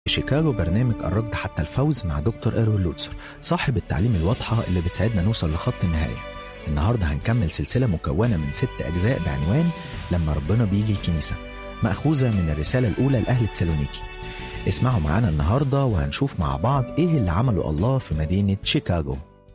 شيكاغو برنامج الركض حتى الفوز مع دكتور إيرول لوتسر صاحب التعليم الواضحة اللي بتساعدنا نوصل لخط النهاية النهاردة هنكمل سلسلة مكونة من ست أجزاء بعنوان لما ربنا بيجي الكنيسة مأخوذة من الرسالة الأولى لأهل تسالونيكي اسمعوا معانا النهاردة وهنشوف مع بعض إيه اللي عمله الله في مدينة شيكاغو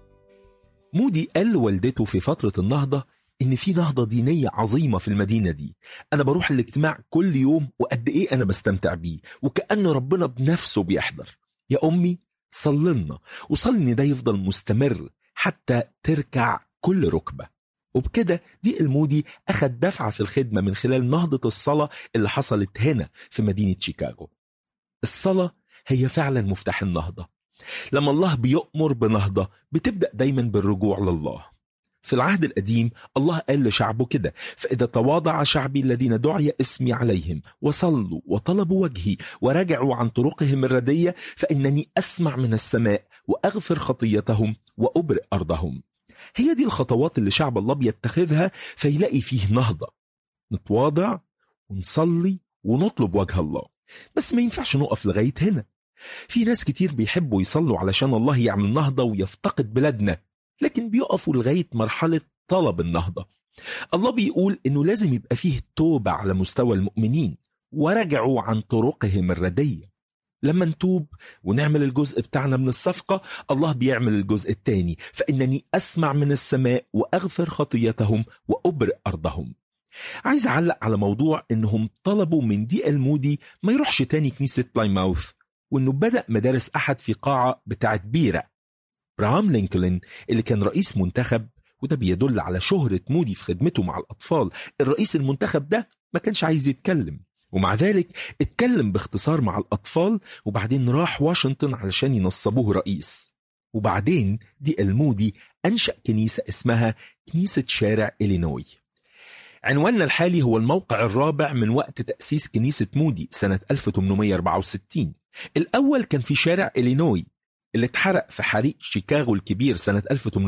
مودي قال لوالدته في فترة النهضة إن في نهضة دينية عظيمة في المدينة دي أنا بروح الاجتماع كل يوم وقد إيه أنا بستمتع بيه وكأن ربنا بنفسه بيحضر يا أمي صللنا وصلي إن ده يفضل مستمر حتى تركع كل ركبة وبكده دي المودي أخد دفعة في الخدمة من خلال نهضة الصلاة اللي حصلت هنا في مدينة شيكاغو الصلاة هي فعلا مفتاح النهضة لما الله بيؤمر بنهضة بتبدأ دايما بالرجوع لله في العهد القديم الله قال لشعبه كده فإذا تواضع شعبي الذين دعي اسمي عليهم وصلوا وطلبوا وجهي ورجعوا عن طرقهم الردية فإنني أسمع من السماء وأغفر خطيتهم وأبرئ أرضهم هي دي الخطوات اللي شعب الله بيتخذها فيلاقي فيه نهضة نتواضع ونصلي ونطلب وجه الله بس ما ينفعش نقف لغاية هنا في ناس كتير بيحبوا يصلوا علشان الله يعمل نهضة ويفتقد بلادنا لكن بيقفوا لغاية مرحلة طلب النهضة الله بيقول إنه لازم يبقى فيه توبة على مستوى المؤمنين ورجعوا عن طرقهم الردية لما نتوب ونعمل الجزء بتاعنا من الصفقة الله بيعمل الجزء التاني فإنني أسمع من السماء وأغفر خطيتهم وأبرئ أرضهم عايز أعلق على موضوع إنهم طلبوا من دي المودي ما يروحش تاني كنيسة بلايماوث وإنه بدأ مدارس أحد في قاعة بتاعت بيرة براهام لينكولن اللي كان رئيس منتخب وده بيدل على شهرة مودي في خدمته مع الأطفال الرئيس المنتخب ده ما كانش عايز يتكلم ومع ذلك اتكلم باختصار مع الأطفال وبعدين راح واشنطن علشان ينصبوه رئيس وبعدين دي المودي أنشأ كنيسة اسمها كنيسة شارع إلينوي عنواننا الحالي هو الموقع الرابع من وقت تأسيس كنيسة مودي سنة 1864 الأول كان في شارع إلينوي اللي اتحرق في حريق شيكاغو الكبير سنة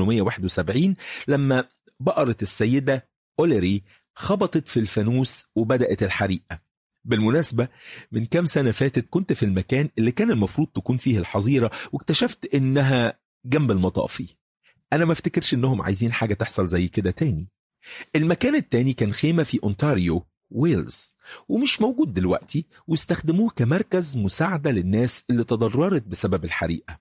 1871 لما بقرة السيدة أوليري خبطت في الفانوس وبدأت الحريقة بالمناسبة من كام سنة فاتت كنت في المكان اللي كان المفروض تكون فيه الحظيرة واكتشفت إنها جنب المطافي أنا ما افتكرش إنهم عايزين حاجة تحصل زي كده تاني المكان التاني كان خيمة في أونتاريو ويلز ومش موجود دلوقتي واستخدموه كمركز مساعدة للناس اللي تضررت بسبب الحريقة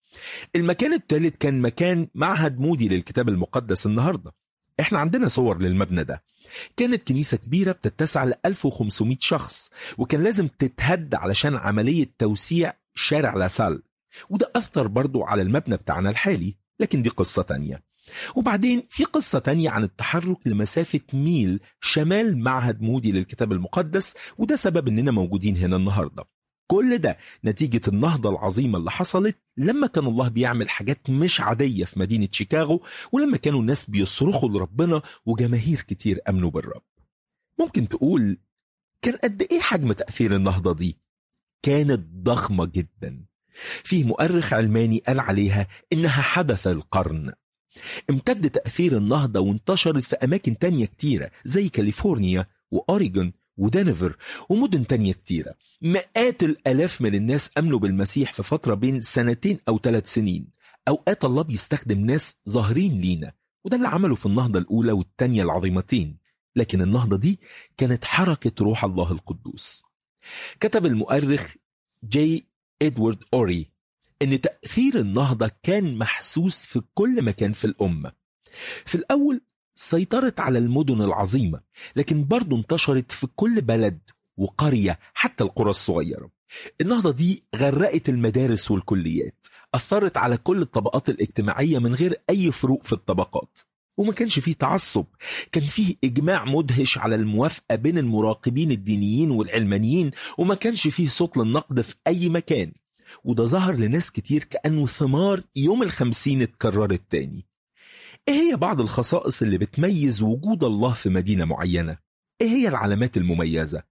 المكان الثالث كان مكان معهد مودي للكتاب المقدس النهارده احنا عندنا صور للمبنى ده كانت كنيسة كبيرة بتتسع ل 1500 شخص وكان لازم تتهد علشان عملية توسيع شارع لاسال وده أثر برضو على المبنى بتاعنا الحالي لكن دي قصة تانية وبعدين في قصة تانية عن التحرك لمسافة ميل شمال معهد مودي للكتاب المقدس وده سبب اننا موجودين هنا النهاردة كل ده نتيجة النهضة العظيمة اللي حصلت لما كان الله بيعمل حاجات مش عادية في مدينة شيكاغو ولما كانوا الناس بيصرخوا لربنا وجماهير كتير أمنوا بالرب ممكن تقول كان قد إيه حجم تأثير النهضة دي؟ كانت ضخمة جدا فيه مؤرخ علماني قال عليها إنها حدث القرن امتد تأثير النهضة وانتشرت في أماكن تانية كتيرة زي كاليفورنيا وأوريجون ودنفر ومدن تانية كتيرة مئات الألاف من الناس أمنوا بالمسيح في فترة بين سنتين أو ثلاث سنين أوقات الله بيستخدم ناس ظاهرين لينا وده اللي عمله في النهضة الأولى والتانية العظيمتين لكن النهضة دي كانت حركة روح الله القدوس كتب المؤرخ جي إدوارد أوري إن تأثير النهضة كان محسوس في كل مكان في الأمة في الأول سيطرت على المدن العظيمة لكن برضو انتشرت في كل بلد وقرية حتى القرى الصغيرة النهضة دي غرقت المدارس والكليات أثرت على كل الطبقات الاجتماعية من غير أي فروق في الطبقات وما كانش فيه تعصب كان فيه إجماع مدهش على الموافقة بين المراقبين الدينيين والعلمانيين وما كانش فيه صوت للنقد في أي مكان وده ظهر لناس كتير كأنه ثمار يوم الخمسين اتكررت تاني ايه هي بعض الخصائص اللي بتميز وجود الله في مدينة معينة؟ ايه هي العلامات المميزة؟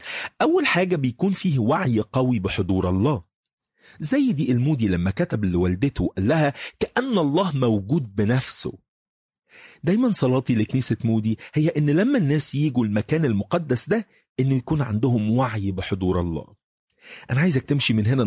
أول حاجة بيكون فيه وعي قوي بحضور الله زي دي المودي لما كتب لوالدته قال لها كأن الله موجود بنفسه دايما صلاتي لكنيسة مودي هي إن لما الناس يجوا المكان المقدس ده إنه يكون عندهم وعي بحضور الله أنا عايزك تمشي من هنا